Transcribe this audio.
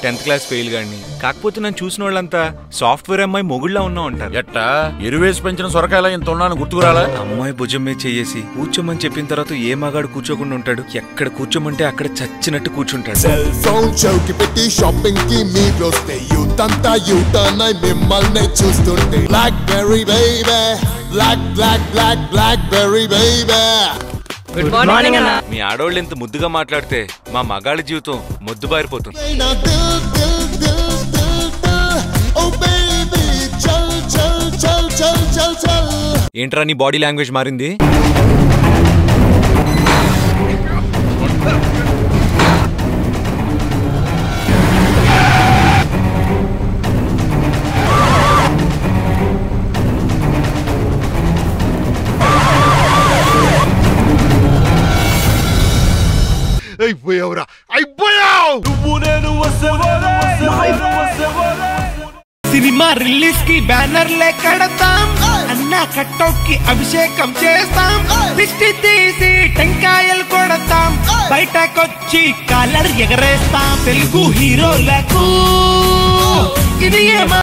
tenth class fail గాని కాకపోతే నన్ను చూసిన వాళ్ళంతా సాఫ్ట్వేర్ అమ్మాయి మొగుళ్ళ ఉన్నా ఉంటారు ఎట్టా ఎరువేసి పెంచిన సొరకాయలా ఇంత ఉన్నాను గుర్తుకురాలా అమ్మాయి భుజం మీద చేసి కూర్చోమని చెప్పిన తర్వాత ఏ మగాడు కూర్చోకుండా ఉంటాడు ఎక్కడ కూర్చోమంటే అక్కడ చచ్చినట్టు కూర్చుంటాడు సెల్ ఫోన్ చౌకి పెట్టి షాపింగ్ కి మీరొస్తే యూత్ అంతా యూటర్న్ అయి మిమ్మల్ని చూస్తుంటే blackberry baby black black black blackberry baby good morning అన్న మీ ఆడవాళ్ళు ఇంత ముద్దుగా మాట్లాడితే మా మగాళ్ళ జీవితం మొద్దు బారిపోతుంది నా దిల్ దిల్ దిల్ దిల్ దిల్ ఓ బేబీ చల్ చల్ చల్ చల్ చల్ చల్ ఏంట్రా నీ బాడీ లాంగ్వేజ్ మారింది అయిపోయావురా అయిపోయావు సినిమా రిలీజ్ కి బ్యానర్లే కడతాం అన్న కట్అవుట్ కి అభిషేకం చేస్తాం దిష్టి తీసి టెంకాయలు కొడతాం బయటకొచ్చి కాలర్ ఎగరేస్తాం తెలుగు హీరోలకు ఇది ఏమా